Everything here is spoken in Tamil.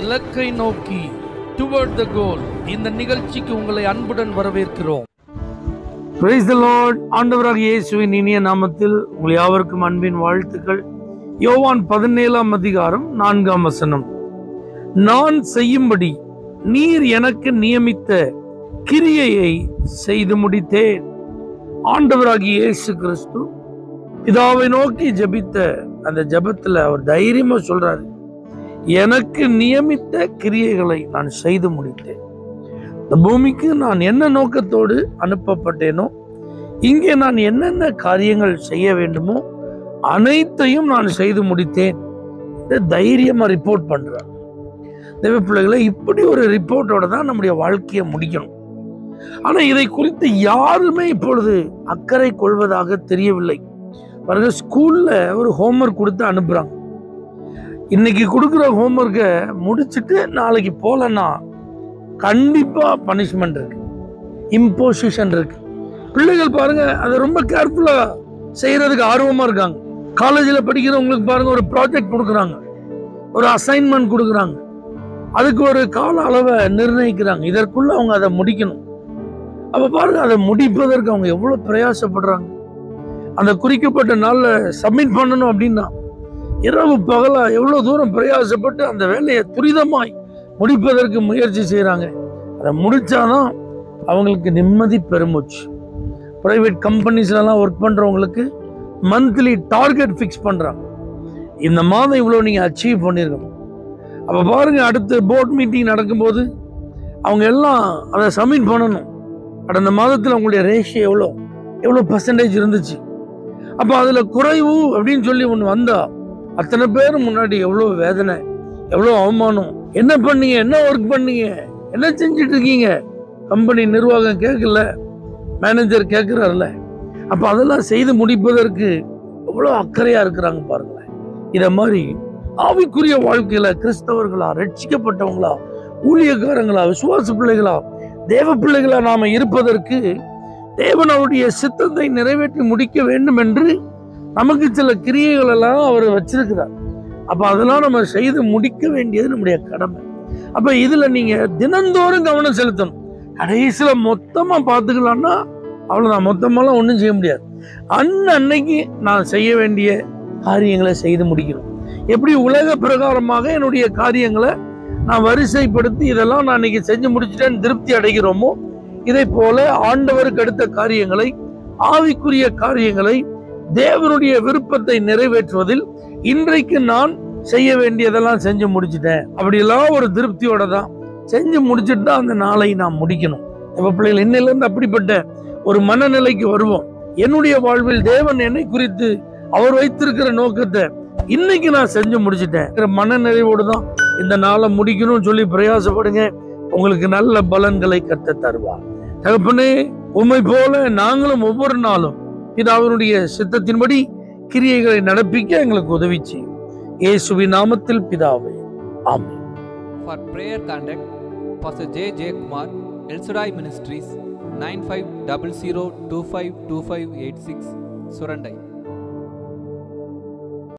இலக்கை நோக்கி டுவர்ட் த கோல் இந்த நிகழ்ச்சிக்கு உங்களை அன்புடன் வரவேற்கிறோம் பிரைஸ் த லார்ட் ஆண்டவராக இயேசுவின் இனிய நாமத்தில் உங்கள் யாவருக்கும் அன்பின் வாழ்த்துக்கள் யோவான் பதினேழாம் அதிகாரம் நான்காம் வசனம் நான் செய்யும்படி நீர் எனக்கு நியமித்த கிரியையை செய்து முடித்தேன் ஆண்டவராகிய இயேசு கிறிஸ்து பிதாவை நோக்கி ஜெபித்த அந்த ஜெபத்துல அவர் தைரியமா சொல்றாரு எனக்கு நியமித்த கிரியைகளை நான் செய்து முடித்தேன் இந்த பூமிக்கு நான் என்ன நோக்கத்தோடு அனுப்பப்பட்டேனோ இங்கே நான் என்னென்ன காரியங்கள் செய்ய வேண்டுமோ அனைத்தையும் நான் செய்து முடித்தேன் என்று தைரியமா ரிப்போர்ட் பண்றார் தேவ பிள்ளைகளை இப்படி ஒரு ரிப்போர்ட்டோட தான் நம்முடைய வாழ்க்கையை முடிக்கணும் ஆனா இதை குறித்து யாருமே இப்பொழுது அக்கறை கொள்வதாக தெரியவில்லை பாருங்க ஸ்கூல்ல ஒரு ஹோம்ஒர்க் கொடுத்து அனுப்புறாங்க இன்னைக்கு கொடுக்குற ஹோம்ஒர்க்கை முடிச்சுட்டு நாளைக்கு போகலன்னா கண்டிப்பா பனிஷ்மெண்ட் இருக்கு இம்போசிஷன் இருக்கு பிள்ளைகள் பாருங்க அதை ரொம்ப கேர்ஃபுல்லா செய்யறதுக்கு ஆர்வமா இருக்காங்க காலேஜில் படிக்கிறவங்களுக்கு பாருங்க ஒரு ப்ராஜெக்ட் கொடுக்குறாங்க ஒரு அசைன்மெண்ட் கொடுக்குறாங்க அதுக்கு ஒரு கால அளவை நிர்ணயிக்கிறாங்க இதற்குள்ள அவங்க அதை முடிக்கணும் அப்ப பாருங்க அதை முடிப்பதற்கு அவங்க எவ்வளவு பிரயாசப்படுறாங்க அந்த குறிக்கப்பட்ட நாள்ல சப்மிட் பண்ணணும் அப்படின்னா இரவு பகலா எவ்வளவு தூரம் பிரயாசப்பட்டு அந்த வேலையை துரிதமாய் முடிப்பதற்கு முயற்சி செய்கிறாங்க அதை முடிச்சாதான் அவங்களுக்கு நிம்மதி பெருமூச்சு ப்ரைவேட் கம்பெனிஸ்லலாம் ஒர்க் பண்ணுறவங்களுக்கு மந்த்லி டார்கெட் ஃபிக்ஸ் பண்ணுறாங்க இந்த மாதம் இவ்வளோ நீங்கள் அச்சீவ் பண்ணியிருக்கணும் அப்போ பாருங்கள் அடுத்து போர்ட் மீட்டிங் நடக்கும்போது அவங்க எல்லாம் அதை சப்மிட் பண்ணணும் கடந்த மாதத்தில் அவங்களுடைய ரேஷியோ எவ்வளோ எவ்வளோ பர்சன்டேஜ் இருந்துச்சு அப்போ அதில் குறைவு அப்படின்னு சொல்லி ஒன்று வந்தா அத்தனை பேர் முன்னாடி எவ்வளோ வேதனை எவ்வளோ அவமானம் என்ன பண்ணீங்க என்ன ஒர்க் பண்ணீங்க என்ன செஞ்சுட்டு இருக்கீங்க கம்பெனி நிர்வாகம் கேட்கல மேனேஜர் கேட்குறாருல அப்போ அதெல்லாம் செய்து முடிப்பதற்கு எவ்வளோ அக்கறையாக இருக்கிறாங்க பாருங்களேன் இதை மாதிரி ஆவிக்குரிய வாழ்க்கையில கிறிஸ்தவர்களா ரட்சிக்கப்பட்டவங்களா ஊழியக்காரங்களா விசுவாச பிள்ளைகளா தேவ பிள்ளைகளா நாம இருப்பதற்கு தேவன் அவருடைய சித்தத்தை நிறைவேற்றி முடிக்க வேண்டும் என்று நமக்கு சில கிரியைகள் எல்லாம் அவர் வச்சிருக்கிறார் அப்ப அதெல்லாம் நம்ம செய்து முடிக்க வேண்டியது நம்முடைய கடமை அப்ப இதுல நீங்க தினந்தோறும் கவனம் செலுத்தணும் கடைசியில மொத்தமா பார்த்துக்கலாம்னா அவ்வளவுதான் மொத்தமெல்லாம் ஒன்றும் செய்ய முடியாது அன்ன அன்னைக்கு நான் செய்ய வேண்டிய காரியங்களை செய்து முடிக்கணும் எப்படி உலக பிரகாரமாக என்னுடைய காரியங்களை நான் வரிசைப்படுத்தி இதெல்லாம் நான் இன்னைக்கு செஞ்சு முடிச்சிட்டேன்னு திருப்தி அடைகிறோமோ இதை போல ஆண்டவருக்கு அடுத்த காரியங்களை ஆவிக்குரிய காரியங்களை தேவனுடைய விருப்பத்தை நிறைவேற்றுவதில் இன்றைக்கு நான் செய்ய வேண்டியதெல்லாம் செஞ்சு முடிச்சிட்டேன் அப்படியெல்லாம் ஒரு திருப்தியோட தான் செஞ்சு முடிச்சுட்டு தான் அந்த நாளை நாம் முடிக்கணும் நம்ம பிள்ளைகள் இன்னிலிருந்து அப்படிப்பட்ட ஒரு மனநிலைக்கு வருவோம் என்னுடைய வாழ்வில் தேவன் என்னை குறித்து அவர் வைத்திருக்கிற நோக்கத்தை இன்னைக்கு நான் செஞ்சு முடிச்சிட்டேன் மன நிறைவோடு தான் இந்த நாளை முடிக்கணும்னு சொல்லி பிரயாசப்படுங்க உங்களுக்கு நல்ல பலன்களை கத்த தருவார் தகப்பனே உண்மை போல நாங்களும் ஒவ்வொரு நாளும் இது அவருடைய சித்தத்தின்படி கிரியைகளை நடப்பிக்க எங்களுக்கு உதவி செய்யும் இயேசுவின் நாமத்தில் பிதாவே ஆமென் For prayer contact, Pastor J. J. Kumar, El Shaddai Ministries, 9500252586, Surandai.